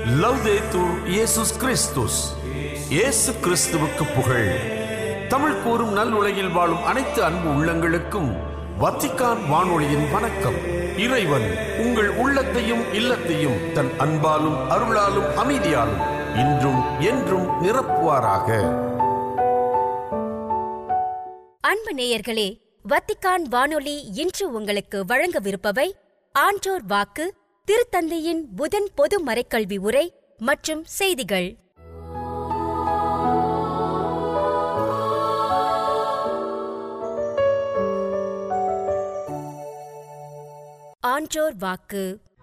லவ்தேத்தூர் இயேசுஸ் கிறிஸ்துஸ் இயேசு கிறிஸ்துவுக்கு புகழ் தமிழ் கூறும் நல் உலகில் வாழும் அனைத்து அன்பு உள்ளங்களுக்கும் வத்திக்கான் வானொலியின் வணக்கம் இறைவன் உங்கள் உள்ளத்தையும் இல்லத்தையும் தன் அன்பாலும் அருளாலும் அமைதியாலும் இன்றும் என்றும் நிரப்புவாராக அன்பு நேயர்களே வத்திக்கான் வானொலி இன்று உங்களுக்கு வழங்கவிருப்பவை ஆன்றோர் வாக்கு திருத்தந்தையின் புதன் பொது மறைக்கல்வி உரை மற்றும் செய்திகள் ஆன்றோர் வாக்கு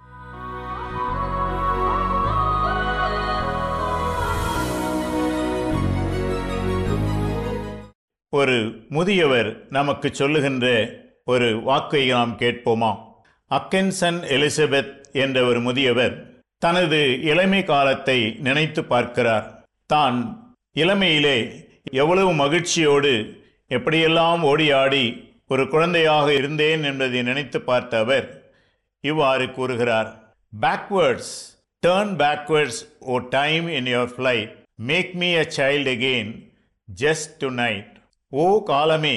ஒரு முதியவர் நமக்கு சொல்லுகின்ற ஒரு வாக்கை நாம் கேட்போமா அக்கென்சன் எலிசபெத் என்ற ஒரு முதியவர் தனது இளமை காலத்தை நினைத்து பார்க்கிறார் தான் இளமையிலே எவ்வளவு மகிழ்ச்சியோடு எப்படியெல்லாம் ஓடி ஆடி ஒரு குழந்தையாக இருந்தேன் என்பதை நினைத்து பார்த்த அவர் இவ்வாறு கூறுகிறார் backwards turn backwards oh time in your flight make me a child again just tonight oh காலமே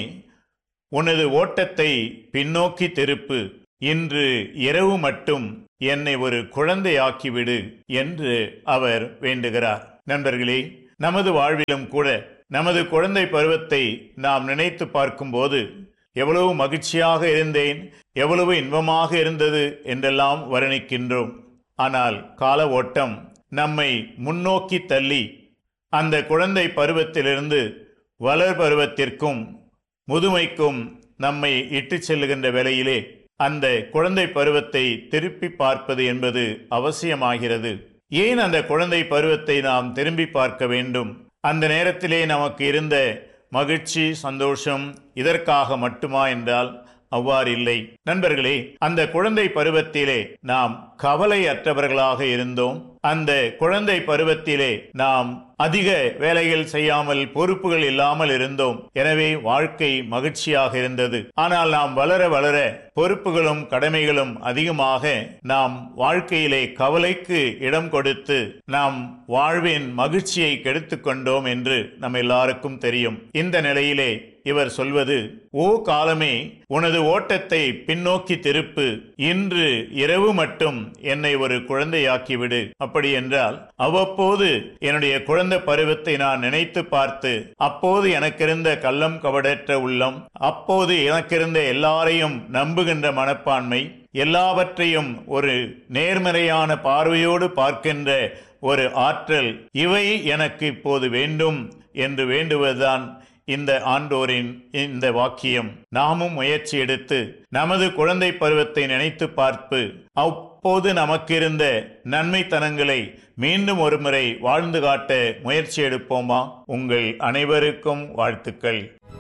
உனது ஓட்டத்தை பின்னோக்கி திருப்பு இன்று இரவு மட்டும் என்னை ஒரு குழந்தையாக்கிவிடு என்று அவர் வேண்டுகிறார் நண்பர்களே நமது வாழ்விலும் கூட நமது குழந்தை பருவத்தை நாம் நினைத்து பார்க்கும்போது எவ்வளவு மகிழ்ச்சியாக இருந்தேன் எவ்வளவு இன்பமாக இருந்தது என்றெல்லாம் வர்ணிக்கின்றோம் ஆனால் கால ஓட்டம் நம்மை முன்னோக்கி தள்ளி அந்த குழந்தை பருவத்திலிருந்து வளர் பருவத்திற்கும் முதுமைக்கும் நம்மை இட்டுச் செல்லுகின்ற வேளையிலே அந்த குழந்தை பருவத்தை திருப்பி பார்ப்பது என்பது அவசியமாகிறது ஏன் அந்த குழந்தை பருவத்தை நாம் திரும்பி பார்க்க வேண்டும் அந்த நேரத்திலே நமக்கு இருந்த மகிழ்ச்சி சந்தோஷம் இதற்காக மட்டுமா என்றால் அவ்வாறு இல்லை நண்பர்களே அந்த குழந்தை பருவத்திலே நாம் கவலையற்றவர்களாக இருந்தோம் அந்த குழந்தை பருவத்திலே நாம் அதிக வேலைகள் செய்யாமல் பொறுப்புகள் இல்லாமல் இருந்தோம் எனவே வாழ்க்கை மகிழ்ச்சியாக இருந்தது ஆனால் நாம் வளர வளர பொறுப்புகளும் கடமைகளும் அதிகமாக நாம் வாழ்க்கையிலே கவலைக்கு இடம் கொடுத்து நாம் வாழ்வின் மகிழ்ச்சியை கெடுத்து கொண்டோம் என்று நம்ம எல்லாருக்கும் தெரியும் இந்த நிலையிலே இவர் சொல்வது ஓ காலமே உனது ஓட்டத்தை பின்னோக்கி திருப்பு இன்று இரவு மட்டும் என்னை ஒரு குழந்தையாக்கிவிடு அப்படி என்றால் அவ்வப்போது என்னுடைய குழந்தை பருவத்தை நான் நினைத்து பார்த்து அப்போது எனக்கிருந்த கள்ளம் கவடற்ற உள்ளம் அப்போது எனக்கிருந்த எல்லாரையும் நம்புகின்ற மனப்பான்மை எல்லாவற்றையும் ஒரு நேர்மறையான பார்வையோடு பார்க்கின்ற ஒரு ஆற்றல் இவை எனக்கு இப்போது வேண்டும் என்று வேண்டுவதுதான் இந்த ஆண்டோரின் இந்த வாக்கியம் நாமும் முயற்சி எடுத்து நமது குழந்தை பருவத்தை நினைத்து பார்ப்பு அப்போது நமக்கிருந்த நன்மைத்தனங்களை மீண்டும் ஒருமுறை வாழ்ந்து காட்ட முயற்சி எடுப்போமா உங்கள் அனைவருக்கும் வாழ்த்துக்கள்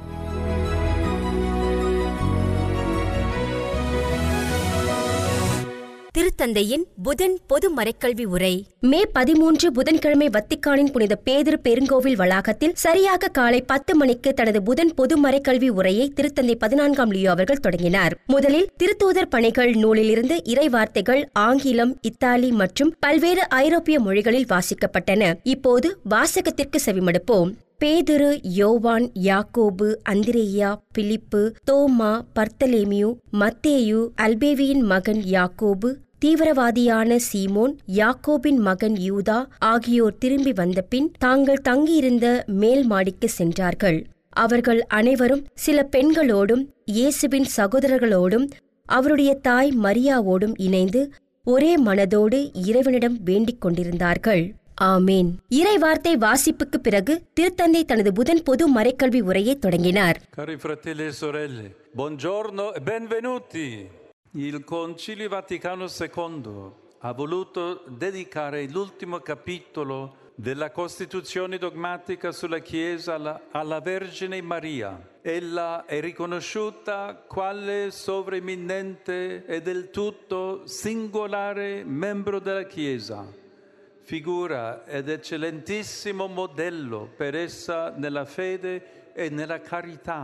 திருத்தந்தையின் புதன் பொது மறைக்கல்வி உரை மே பதிமூன்று புதன்கிழமை வத்திக்கானின் புனித பேதிரு பெருங்கோவில் வளாகத்தில் சரியாக காலை பத்து மணிக்கு தனது புதன் பொது மறைக்கல்வி உரையை திருத்தந்தை பதினான்காம் லியோ அவர்கள் தொடங்கினார் முதலில் திருத்தூதர் பணிகள் நூலிலிருந்து இறை வார்த்தைகள் ஆங்கிலம் இத்தாலி மற்றும் பல்வேறு ஐரோப்பிய மொழிகளில் வாசிக்கப்பட்டன இப்போது வாசகத்திற்கு செவிமடுப்போம் பேதுரு யோவான் யாக்கோபு அந்திரேயா பிலிப்பு தோமா பர்த்தலேமியு மத்தேயு அல்பேவியின் மகன் யாக்கோபு தீவிரவாதியான சீமோன் யாக்கோபின் மகன் யூதா ஆகியோர் திரும்பி வந்தபின் தாங்கள் தங்கியிருந்த மேல் மாடிக்கு சென்றார்கள் அவர்கள் அனைவரும் சில பெண்களோடும் இயேசுவின் சகோதரர்களோடும் அவருடைய தாய் மரியாவோடும் இணைந்து ஒரே மனதோடு இறைவனிடம் வேண்டிக் கொண்டிருந்தார்கள் ஆமேன் இறைவார்த்தை வாசிப்புக்கு பிறகு திருத்தந்தை தனது புதன் பொது மறைக்கல்வி உரையை தொடங்கினார் Cari fratelli e sorelle, buongiorno e benvenuti. Il Concilio Vaticano II ha voluto dedicare l'ultimo capitolo della Costituzione dogmatica sulla Chiesa alla, alla Vergine Maria. Ella è riconosciuta quale sovreminente e del tutto singolare membro della Chiesa figura ed eccellentissimo modello per essa nella fede e nella carità.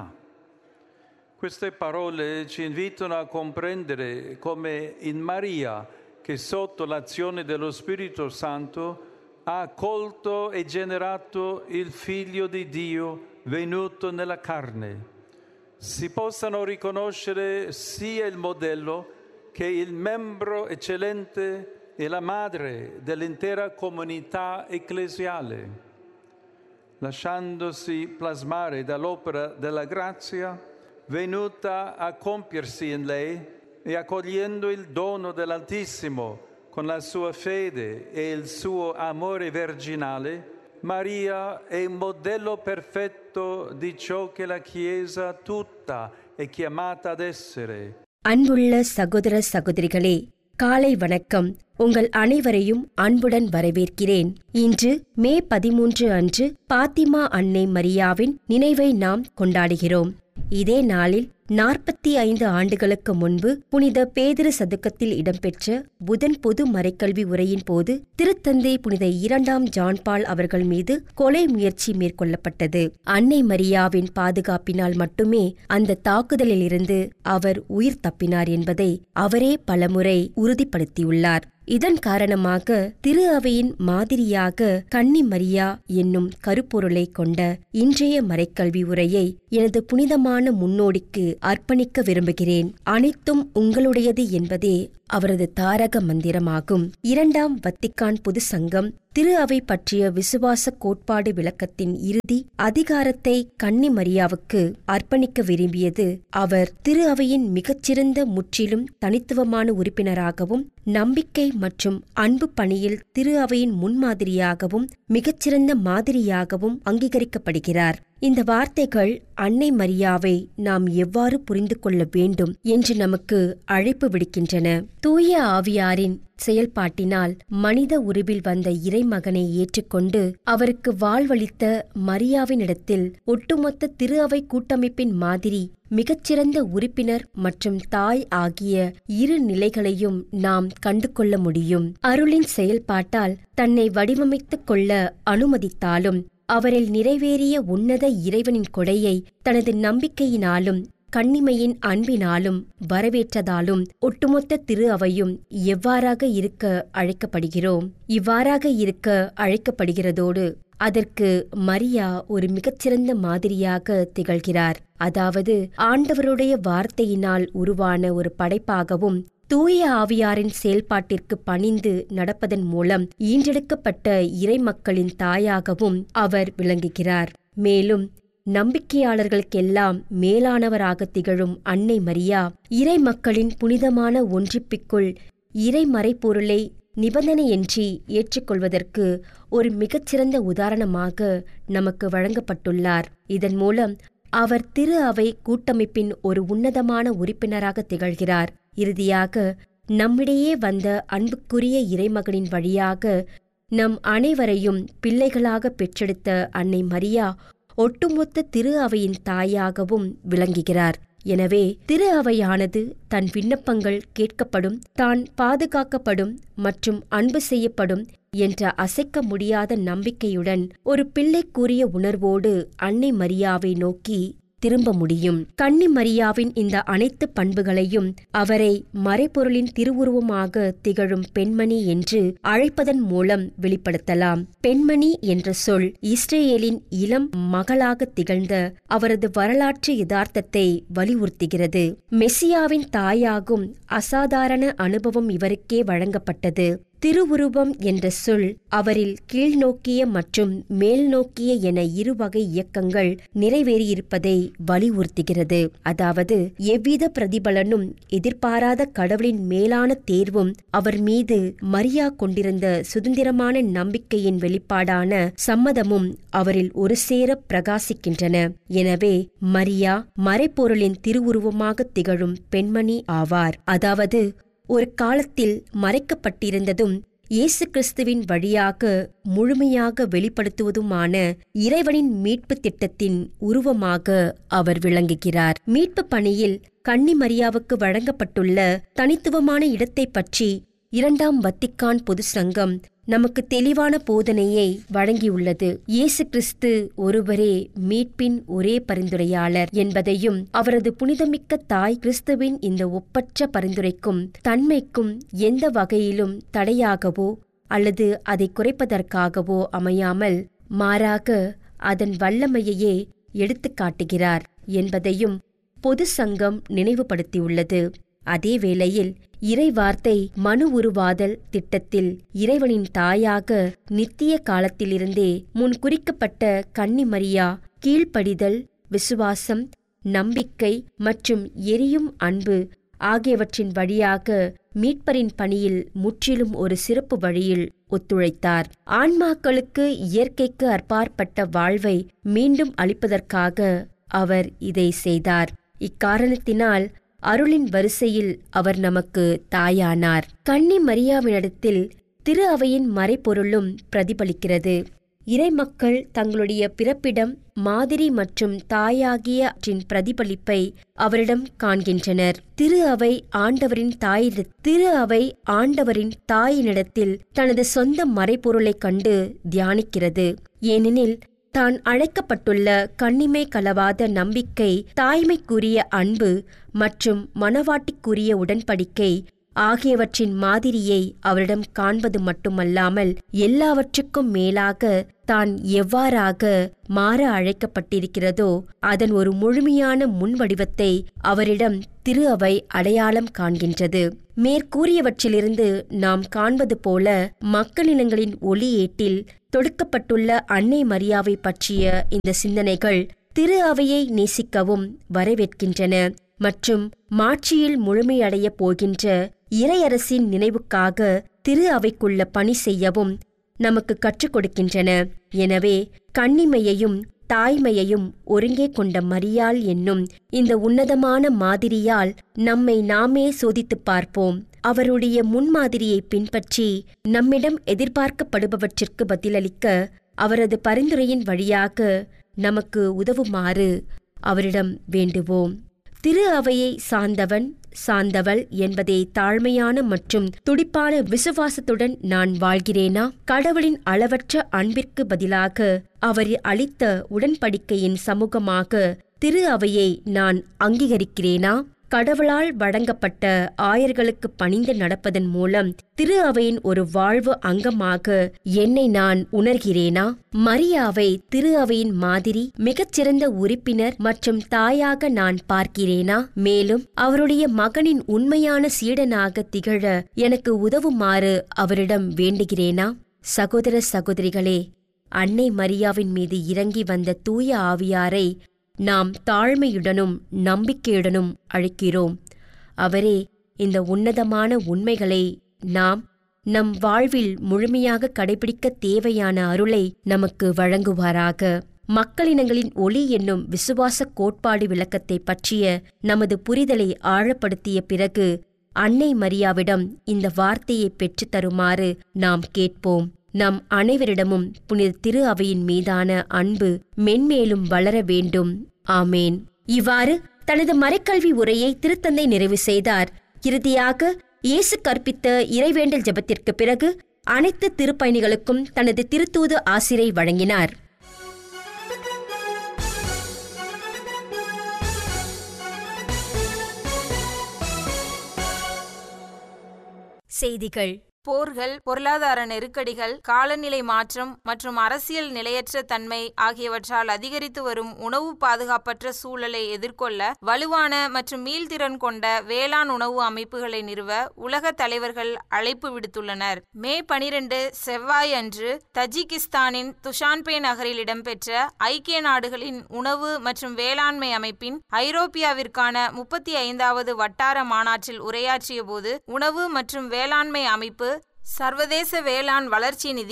Queste parole ci invitano a comprendere come in Maria che sotto l'azione dello Spirito Santo ha accolto e generato il Figlio di Dio venuto nella carne. Si possano riconoscere sia il modello che il membro eccellente e la madre dell'intera comunità ecclesiale lasciandosi plasmare dall'opera della grazia venuta a compiersi in lei e accogliendo il dono dell'Altissimo con la sua fede e il suo amore virginale, Maria è un modello perfetto di ciò che la Chiesa tutta è chiamata ad essere. அன்புள்ள சகோதர சகோதரிகளே காலை வணக்கம் உங்கள் அனைவரையும் அன்புடன் வரவேற்கிறேன் இன்று மே பதிமூன்று அன்று பாத்திமா அன்னை மரியாவின் நினைவை நாம் கொண்டாடுகிறோம் இதே நாளில் நாற்பத்தி ஐந்து ஆண்டுகளுக்கு முன்பு புனித பேதிரு சதுக்கத்தில் இடம்பெற்ற புதன் பொது மறைக்கல்வி உரையின் போது திருத்தந்தை புனித இரண்டாம் ஜான்பால் அவர்கள் மீது கொலை முயற்சி மேற்கொள்ளப்பட்டது அன்னை மரியாவின் பாதுகாப்பினால் மட்டுமே அந்த தாக்குதலிலிருந்து அவர் உயிர் தப்பினார் என்பதை அவரே பலமுறை உறுதிப்படுத்தியுள்ளார் இதன் காரணமாக திரு அவையின் மாதிரியாக கன்னி மரியா என்னும் கருப்பொருளை கொண்ட இன்றைய மறைக்கல்வி உரையை எனது புனிதமான முன்னோடிக்கு அர்ப்பணிக்க விரும்புகிறேன் அனைத்தும் உங்களுடையது என்பதே அவரது தாரக மந்திரமாகும் இரண்டாம் வத்திக்கான் பொது சங்கம் திரு அவை பற்றிய விசுவாச கோட்பாடு விளக்கத்தின் இறுதி அதிகாரத்தை கன்னி மரியாவுக்கு அர்ப்பணிக்க விரும்பியது அவர் திரு அவையின் மிகச்சிறந்த முற்றிலும் தனித்துவமான உறுப்பினராகவும் நம்பிக்கை மற்றும் அன்பு பணியில் திரு அவையின் முன்மாதிரியாகவும் மிகச்சிறந்த மாதிரியாகவும் அங்கீகரிக்கப்படுகிறார் இந்த வார்த்தைகள் அன்னை மரியாவை நாம் எவ்வாறு புரிந்து கொள்ள வேண்டும் என்று நமக்கு அழைப்பு விடுக்கின்றன தூய ஆவியாரின் செயல்பாட்டினால் மனித உருவில் வந்த இறைமகனை ஏற்றுக்கொண்டு அவருக்கு வாழ்வளித்த மரியாவினிடத்தில் ஒட்டுமொத்த திரு அவை கூட்டமைப்பின் மாதிரி மிகச்சிறந்த உறுப்பினர் மற்றும் தாய் ஆகிய இரு நிலைகளையும் நாம் கண்டு கொள்ள முடியும் அருளின் செயல்பாட்டால் தன்னை வடிவமைத்துக் கொள்ள அனுமதித்தாலும் அவரில் நிறைவேறிய உன்னத இறைவனின் கொடையை தனது நம்பிக்கையினாலும் கண்ணிமையின் அன்பினாலும் வரவேற்றதாலும் ஒட்டுமொத்த திரு அவையும் எவ்வாறாக இருக்க அழைக்கப்படுகிறோம் இவ்வாறாக இருக்க அழைக்கப்படுகிறதோடு அதற்கு மரியா ஒரு மிகச்சிறந்த மாதிரியாக திகழ்கிறார் அதாவது ஆண்டவருடைய வார்த்தையினால் உருவான ஒரு படைப்பாகவும் தூய ஆவியாரின் செயல்பாட்டிற்கு பணிந்து நடப்பதன் மூலம் ஈன்றெடுக்கப்பட்ட இறைமக்களின் தாயாகவும் அவர் விளங்குகிறார் மேலும் நம்பிக்கையாளர்களுக்கெல்லாம் மேலானவராக திகழும் அன்னை மரியா இறை மக்களின் புனிதமான ஒன்றிப்பிக்குள் இறைமறைப்பொருளை நிபந்தனையின்றி ஏற்றுக்கொள்வதற்கு ஒரு மிகச்சிறந்த உதாரணமாக நமக்கு வழங்கப்பட்டுள்ளார் இதன் மூலம் அவர் திரு அவை கூட்டமைப்பின் ஒரு உன்னதமான உறுப்பினராக திகழ்கிறார் இறுதியாக நம்மிடையே வந்த அன்புக்குரிய இறைமகனின் வழியாக நம் அனைவரையும் பிள்ளைகளாக பெற்றெடுத்த அன்னை மரியா ஒட்டுமொத்த திரு அவையின் தாயாகவும் விளங்குகிறார் எனவே திரு அவையானது தன் விண்ணப்பங்கள் கேட்கப்படும் தான் பாதுகாக்கப்படும் மற்றும் அன்பு செய்யப்படும் என்ற அசைக்க முடியாத நம்பிக்கையுடன் ஒரு பிள்ளைக்குரிய உணர்வோடு அன்னை மரியாவை நோக்கி திரும்ப முடியும் கன்னி மரியாவின் இந்த அனைத்து பண்புகளையும் அவரை மறைபொருளின் திருவுருவமாக திகழும் பெண்மணி என்று அழைப்பதன் மூலம் வெளிப்படுத்தலாம் பெண்மணி என்ற சொல் இஸ்ரேலின் இளம் மகளாக திகழ்ந்த அவரது வரலாற்று யதார்த்தத்தை வலியுறுத்துகிறது மெஸ்ஸியாவின் தாயாகும் அசாதாரண அனுபவம் இவருக்கே வழங்கப்பட்டது திருவுருவம் என்ற சொல் அவரில் கீழ்நோக்கிய மற்றும் மேல்நோக்கிய என இருவகை இயக்கங்கள் நிறைவேறியிருப்பதை வலியுறுத்துகிறது அதாவது எவ்வித பிரதிபலனும் எதிர்பாராத கடவுளின் மேலான தேர்வும் அவர் மீது மரியா கொண்டிருந்த சுதந்திரமான நம்பிக்கையின் வெளிப்பாடான சம்மதமும் அவரில் ஒரு சேர பிரகாசிக்கின்றன எனவே மரியா மறைப்பொருளின் திருவுருவமாக திகழும் பெண்மணி ஆவார் அதாவது ஒரு காலத்தில் மறைக்கப்பட்டிருந்ததும் இயேசு கிறிஸ்துவின் வழியாக முழுமையாக வெளிப்படுத்துவதுமான இறைவனின் மீட்பு திட்டத்தின் உருவமாக அவர் விளங்குகிறார் மீட்பு பணியில் கன்னி மரியாவுக்கு வழங்கப்பட்டுள்ள தனித்துவமான இடத்தை பற்றி இரண்டாம் வத்திக்கான் பொது சங்கம் நமக்கு தெளிவான போதனையை வழங்கியுள்ளது இயேசு கிறிஸ்து ஒருவரே மீட்பின் ஒரே பரிந்துரையாளர் என்பதையும் அவரது புனிதமிக்க தாய் கிறிஸ்துவின் இந்த ஒப்பற்ற பரிந்துரைக்கும் தன்மைக்கும் எந்த வகையிலும் தடையாகவோ அல்லது அதை குறைப்பதற்காகவோ அமையாமல் மாறாக அதன் வல்லமையையே எடுத்துக் காட்டுகிறார் என்பதையும் பொது சங்கம் நினைவுபடுத்தியுள்ளது அதே வேளையில் இறை வார்த்தை மனு உருவாதல் திட்டத்தில் இறைவனின் தாயாக நித்திய காலத்திலிருந்தே முன் குறிக்கப்பட்ட கன்னிமரியா கீழ்ப்படிதல் விசுவாசம் நம்பிக்கை மற்றும் எரியும் அன்பு ஆகியவற்றின் வழியாக மீட்பரின் பணியில் முற்றிலும் ஒரு சிறப்பு வழியில் ஒத்துழைத்தார் ஆன்மாக்களுக்கு இயற்கைக்கு அற்பாற்பட்ட வாழ்வை மீண்டும் அளிப்பதற்காக அவர் இதை செய்தார் இக்காரணத்தினால் அருளின் வரிசையில் அவர் நமக்கு தாயானார் கன்னி மரியாவினிடத்தில் திரு அவையின் மறைபொருளும் பிரதிபலிக்கிறது இறைமக்கள் தங்களுடைய பிறப்பிடம் மாதிரி மற்றும் தாயாகிய அவற்றின் பிரதிபலிப்பை அவரிடம் காண்கின்றனர் திரு அவை ஆண்டவரின் தாய் திரு அவை ஆண்டவரின் தாயினிடத்தில் தனது சொந்த மறைபொருளைக் கண்டு தியானிக்கிறது ஏனெனில் தான் அழைக்கப்பட்டுள்ள கண்ணிமை கலவாத நம்பிக்கை தாய்மைக்குரிய அன்பு மற்றும் மனவாட்டிக்குரிய உடன்படிக்கை ஆகியவற்றின் மாதிரியை அவரிடம் காண்பது மட்டுமல்லாமல் எல்லாவற்றுக்கும் மேலாக தான் எவ்வாறாக மாற அழைக்கப்பட்டிருக்கிறதோ அதன் ஒரு முழுமையான முன்வடிவத்தை அவரிடம் திரு அவை அடையாளம் காண்கின்றது மேற்கூறியவற்றிலிருந்து நாம் காண்பது போல மக்களினங்களின் ஒளியேட்டில் தொடுக்கப்பட்டுள்ள அன்னை மரியாவை பற்றிய இந்த சிந்தனைகள் திரு அவையை நேசிக்கவும் வரவேற்கின்றன மற்றும் மாட்சியில் முழுமையடையப் போகின்ற இறையரசின் நினைவுக்காக திரு அவைக்குள்ள பணி செய்யவும் நமக்கு கற்றுக் கொடுக்கின்றன எனவே கண்ணிமையையும் தாய்மையையும் ஒருங்கே கொண்ட மரியாள் என்னும் இந்த உன்னதமான மாதிரியால் நம்மை நாமே சோதித்துப் பார்ப்போம் அவருடைய முன்மாதிரியை பின்பற்றி நம்மிடம் எதிர்பார்க்கப்படுபவற்றிற்கு பதிலளிக்க அவரது பரிந்துரையின் வழியாக நமக்கு உதவுமாறு அவரிடம் வேண்டுவோம் திரு அவையை சார்ந்தவன் சார்ந்தவள் என்பதே தாழ்மையான மற்றும் துடிப்பான விசுவாசத்துடன் நான் வாழ்கிறேனா கடவுளின் அளவற்ற அன்பிற்கு பதிலாக அவர் அளித்த உடன்படிக்கையின் சமூகமாக திரு அவையை நான் அங்கீகரிக்கிறேனா கடவுளால் வழங்கப்பட்ட ஆயர்களுக்கு பணிந்து நடப்பதன் மூலம் திரு அவையின் ஒரு வாழ்வு அங்கமாக என்னை நான் உணர்கிறேனா மரியாவை திரு அவையின் மாதிரி மிகச்சிறந்த உறுப்பினர் மற்றும் தாயாக நான் பார்க்கிறேனா மேலும் அவருடைய மகனின் உண்மையான சீடனாக திகழ எனக்கு உதவுமாறு அவரிடம் வேண்டுகிறேனா சகோதர சகோதரிகளே அன்னை மரியாவின் மீது இறங்கி வந்த தூய ஆவியாரை நாம் தாழ்மையுடனும் நம்பிக்கையுடனும் அழைக்கிறோம் அவரே இந்த உன்னதமான உண்மைகளை நாம் நம் வாழ்வில் முழுமையாக கடைபிடிக்க தேவையான அருளை நமக்கு வழங்குவாராக மக்களினங்களின் ஒளி என்னும் விசுவாச கோட்பாடு விளக்கத்தை பற்றிய நமது புரிதலை ஆழப்படுத்திய பிறகு அன்னை மரியாவிடம் இந்த வார்த்தையை பெற்றுத் தருமாறு நாம் கேட்போம் நம் அனைவரிடமும் புனித திரு அவையின் மீதான அன்பு மென்மேலும் வளர வேண்டும் ஆமேன் இவ்வாறு தனது மறைக்கல்வி உரையை திருத்தந்தை நிறைவு செய்தார் இறுதியாக இயேசு கற்பித்த இறைவேண்டல் ஜெபத்திற்கு பிறகு அனைத்து திருப்பயணிகளுக்கும் தனது திருத்தூது ஆசிரை வழங்கினார் செய்திகள் போர்கள் பொருளாதார நெருக்கடிகள் காலநிலை மாற்றம் மற்றும் அரசியல் நிலையற்ற தன்மை ஆகியவற்றால் அதிகரித்து வரும் உணவு பாதுகாப்பற்ற சூழலை எதிர்கொள்ள வலுவான மற்றும் மீள்திறன் கொண்ட வேளாண் உணவு அமைப்புகளை நிறுவ உலக தலைவர்கள் அழைப்பு விடுத்துள்ளனர் மே பனிரெண்டு செவ்வாய் அன்று தஜிகிஸ்தானின் துஷான்பே நகரில் இடம்பெற்ற ஐக்கிய நாடுகளின் உணவு மற்றும் வேளாண்மை அமைப்பின் ஐரோப்பியாவிற்கான முப்பத்தி ஐந்தாவது வட்டார மாநாட்டில் உரையாற்றிய போது உணவு மற்றும் வேளாண்மை அமைப்பு சர்வதேச வேளாண் வளர்ச்சி நிதியம்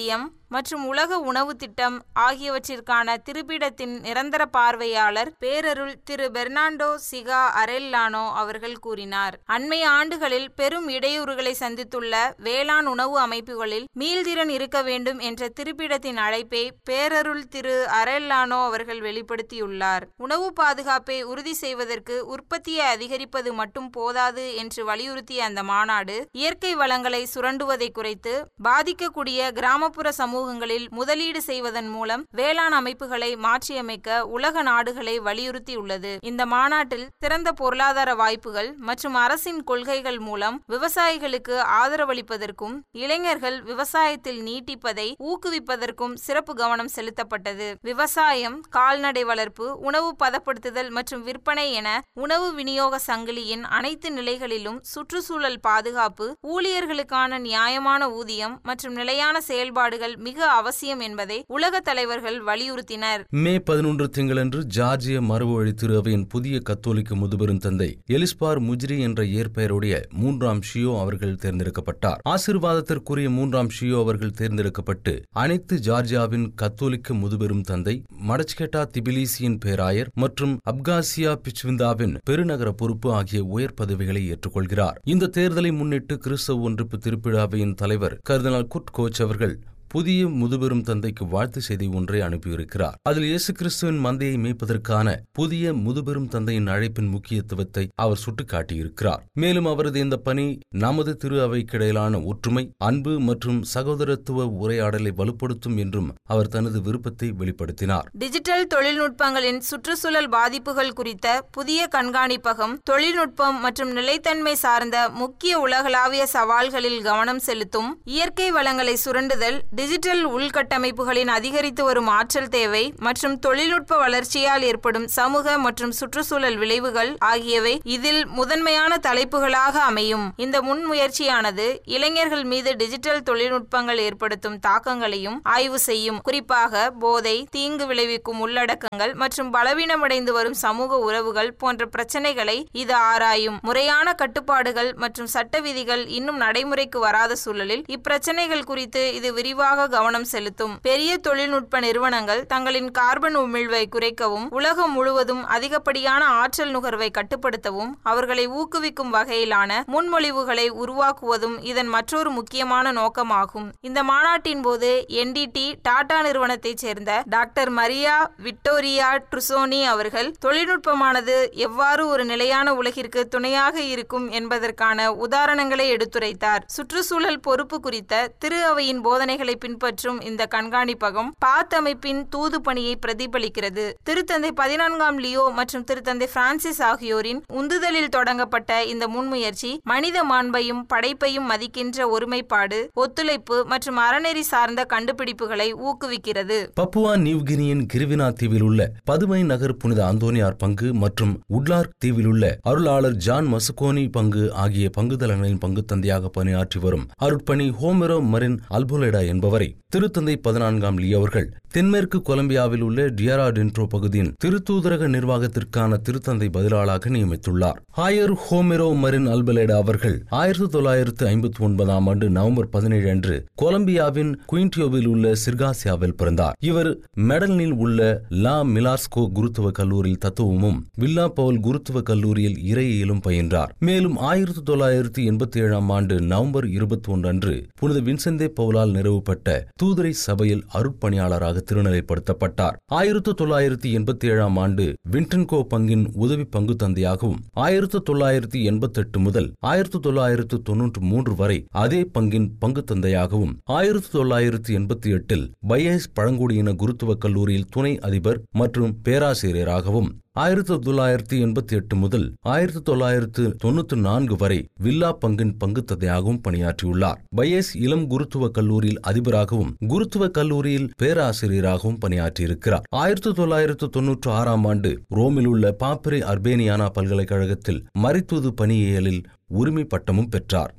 மற்றும் உலக உணவு திட்டம் ஆகியவற்றிற்கான திருப்பிடத்தின் நிரந்தர பார்வையாளர் பேரருள் திரு பெர்னாண்டோ சிகா அரேல்லானோ அவர்கள் கூறினார் அண்மைய ஆண்டுகளில் பெரும் இடையூறுகளை சந்தித்துள்ள வேளாண் உணவு அமைப்புகளில் மீள்திறன் இருக்க வேண்டும் என்ற திருப்பிடத்தின் அழைப்பை பேரருள் திரு அரேல்லானோ அவர்கள் வெளிப்படுத்தியுள்ளார் உணவு பாதுகாப்பை உறுதி செய்வதற்கு உற்பத்தியை அதிகரிப்பது மட்டும் போதாது என்று வலியுறுத்திய அந்த மாநாடு இயற்கை வளங்களை சுரண்டுவதை குறைத்து பாதிக்கக்கூடிய கிராமப்புற சமூகங்களில் முதலீடு செய்வதன் மூலம் வேளாண் அமைப்புகளை மாற்றியமைக்க உலக நாடுகளை வலியுறுத்தியுள்ளது இந்த மாநாட்டில் சிறந்த பொருளாதார வாய்ப்புகள் மற்றும் அரசின் கொள்கைகள் மூலம் விவசாயிகளுக்கு ஆதரவளிப்பதற்கும் இளைஞர்கள் விவசாயத்தில் நீட்டிப்பதை ஊக்குவிப்பதற்கும் சிறப்பு கவனம் செலுத்தப்பட்டது விவசாயம் கால்நடை வளர்ப்பு உணவு பதப்படுத்துதல் மற்றும் விற்பனை என உணவு விநியோக சங்கிலியின் அனைத்து நிலைகளிலும் சுற்றுச்சூழல் பாதுகாப்பு ஊழியர்களுக்கான நியாயமான ஊதியம் மற்றும் நிலையான செயல்பாடுகள் மிக அவசியம் என்பதை உலக தலைவர்கள் வலியுறுத்தினர் மே பதினொன்று திங்களன்று ஜார்ஜிய மரபுவழி திரு அவையின் புதிய கத்தோலிக்க முதுபெரும் தந்தை எலிஸ்பார் முஜ்ரி என்ற இயற்பெயருடைய மூன்றாம் ஷியோ அவர்கள் தேர்ந்தெடுக்கப்பட்டார் ஆசீர்வாதத்திற்குரிய மூன்றாம் ஷியோ அவர்கள் தேர்ந்தெடுக்கப்பட்டு அனைத்து ஜார்ஜியாவின் கத்தோலிக்க முதுபெரும் தந்தை மடச்கெட்டா திபிலிசியின் பேராயர் மற்றும் அப்காசியா பிச்விந்தாவின் பெருநகர பொறுப்பு ஆகிய உயர் பதவிகளை ஏற்றுக்கொள்கிறார் இந்த தேர்தலை முன்னிட்டு கிறிஸ்தவ ஒன்றிப்பு திருப்பிழாவையின் தலைவர் கர்தினால் குட் கோச் அவர்கள் புதிய முதுபெரும் தந்தைக்கு வாழ்த்து செய்தி ஒன்றை அனுப்பியிருக்கிறார் அதில் இயேசு கிறிஸ்துவின் மந்தையை மேய்ப்பதற்கான புதிய முதுபெரும் தந்தையின் அழைப்பின் முக்கியத்துவத்தை அவர் சுட்டிக்காட்டியிருக்கிறார் மேலும் அவரது இந்த பணி நமது திரு அவைக்கிடையிலான ஒற்றுமை அன்பு மற்றும் சகோதரத்துவ உரையாடலை வலுப்படுத்தும் என்றும் அவர் தனது விருப்பத்தை வெளிப்படுத்தினார் டிஜிட்டல் தொழில்நுட்பங்களின் சுற்றுச்சூழல் பாதிப்புகள் குறித்த புதிய கண்காணிப்பகம் தொழில்நுட்பம் மற்றும் நிலைத்தன்மை சார்ந்த முக்கிய உலகளாவிய சவால்களில் கவனம் செலுத்தும் இயற்கை வளங்களை சுரண்டுதல் டிஜிட்டல் உள்கட்டமைப்புகளின் அதிகரித்து வரும் ஆற்றல் தேவை மற்றும் தொழில்நுட்ப வளர்ச்சியால் ஏற்படும் சமூக மற்றும் சுற்றுச்சூழல் விளைவுகள் ஆகியவை இதில் முதன்மையான தலைப்புகளாக அமையும் இந்த முன்முயற்சியானது இளைஞர்கள் மீது டிஜிட்டல் தொழில்நுட்பங்கள் ஏற்படுத்தும் தாக்கங்களையும் ஆய்வு செய்யும் குறிப்பாக போதை தீங்கு விளைவிக்கும் உள்ளடக்கங்கள் மற்றும் பலவீனமடைந்து வரும் சமூக உறவுகள் போன்ற பிரச்சனைகளை இது ஆராயும் முறையான கட்டுப்பாடுகள் மற்றும் சட்ட விதிகள் இன்னும் நடைமுறைக்கு வராத சூழலில் இப்பிரச்சனைகள் குறித்து இது விரிவாக கவனம் செலுத்தும் பெரிய தொழில்நுட்ப நிறுவனங்கள் தங்களின் கார்பன் உமிழ்வை குறைக்கவும் உலகம் முழுவதும் அதிகப்படியான ஆற்றல் நுகர்வை கட்டுப்படுத்தவும் அவர்களை ஊக்குவிக்கும் வகையிலான முன்மொழிவுகளை உருவாக்குவதும் இதன் மற்றொரு முக்கியமான நோக்கமாகும் இந்த மாநாட்டின் போது என்டிடி டாடா நிறுவனத்தைச் சேர்ந்த டாக்டர் மரியா விக்டோரியா ட்ருசோனி அவர்கள் தொழில்நுட்பமானது எவ்வாறு ஒரு நிலையான உலகிற்கு துணையாக இருக்கும் என்பதற்கான உதாரணங்களை எடுத்துரைத்தார் சுற்றுச்சூழல் பொறுப்பு குறித்த திரு அவையின் போதனைகளை பின்பற்றும் இந்த கண்காணிப்பகம் பாத் அமைப்பின் தூது பணியை பிரதிபலிக்கிறது திருத்தந்தை பதினான்காம் லியோ மற்றும் திருத்தந்தை பிரான்சிஸ் ஆகியோரின் உந்துதலில் தொடங்கப்பட்ட இந்த முன்முயற்சி மனித மாண்பையும் படைப்பையும் மதிக்கின்ற ஒருமைப்பாடு ஒத்துழைப்பு மற்றும் அறநெறி சார்ந்த கண்டுபிடிப்புகளை ஊக்குவிக்கிறது பப்புவா நியூகினியின் கிரிவினா தீவில் உள்ள பதுமை நகர் புனித அந்தோனியார் பங்கு மற்றும் உட்லார்க் தீவில் உள்ள அருளாளர் ஜான் மசுகோனி பங்கு ஆகிய பங்குதலங்களின் பங்கு தந்தையாக பணியாற்றி வரும் அருட்பணி ஹோமெரோ மரின் அல்போலெடா என்பவரை திருத்தந்தை பதினான்காம் லீ அவர்கள் தென்மேற்கு கொலம்பியாவில் உள்ள டியரா டென்ட்ரோ பகுதியின் திருத்தூதரக நிர்வாகத்திற்கான திருத்தந்தை பதிலாளராக நியமித்துள்ளார் ஹாயர் ஹோமெரோ மரின் அல்பலேடா அவர்கள் ஆயிரத்தி தொள்ளாயிரத்து ஐம்பத்தி ஒன்பதாம் ஆண்டு நவம்பர் பதினேழு அன்று கொலம்பியாவின் குயின்டியோவில் உள்ள சிர்காசியாவில் பிறந்தார் இவர் மெடலினில் உள்ள லா மிலார்ஸ்கோ குருத்துவ கல்லூரியில் தத்துவமும் வில்லா பவுல் குருத்துவ கல்லூரியில் இறையியலும் பயின்றார் மேலும் ஆயிரத்தி தொள்ளாயிரத்தி எண்பத்தி ஏழாம் ஆண்டு நவம்பர் இருபத்தி ஒன்று அன்று புனித வின்செந்தே பவுலால் நிறுவப்பட்ட தூதரை சபையில் அருட்பணியாளராக திருநிலைப்படுத்தப்பட்டார் ஆயிரத்தி தொள்ளாயிரத்தி எண்பத்தி ஏழாம் ஆண்டு வின்டன்கோ பங்கின் உதவி பங்கு தந்தையாகவும் ஆயிரத்தி தொள்ளாயிரத்தி எண்பத்தி எட்டு முதல் ஆயிரத்தி தொள்ளாயிரத்து தொன்னூற்று மூன்று வரை அதே பங்கின் பங்கு தந்தையாகவும் ஆயிரத்தி தொள்ளாயிரத்தி எண்பத்தி எட்டில் பையஸ் பழங்குடியின குருத்துவ கல்லூரியில் துணை அதிபர் மற்றும் பேராசிரியராகவும் ஆயிரத்தி தொள்ளாயிரத்தி எண்பத்தி எட்டு முதல் ஆயிரத்தி தொள்ளாயிரத்து தொண்ணூத்தி நான்கு வரை வில்லா பங்கின் பங்குத்தந்தையாகவும் பணியாற்றியுள்ளார் பையஸ் இளம் குருத்துவ கல்லூரியில் அதிபராகவும் குருத்துவ கல்லூரியில் பேராசிரியராகவும் பணியாற்றியிருக்கிறார் ஆயிரத்தி தொள்ளாயிரத்து தொன்னூற்று ஆறாம் ஆண்டு ரோமில் உள்ள பாப்பரே அர்பேனியானா பல்கலைக்கழகத்தில் மரித்துது பணியியலில் உரிமை பட்டமும் பெற்றார்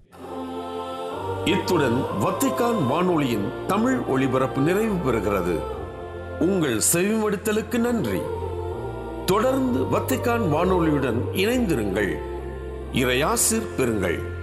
இத்துடன் வத்திக்கான் வானொலியின் தமிழ் ஒளிபரப்பு நிறைவு பெறுகிறது உங்கள் செவிமடுத்தலுக்கு நன்றி தொடர்ந்து வத்திக்கான் வானொலியுடன் இணைந்திருங்கள் இறையாசிர் பெறுங்கள்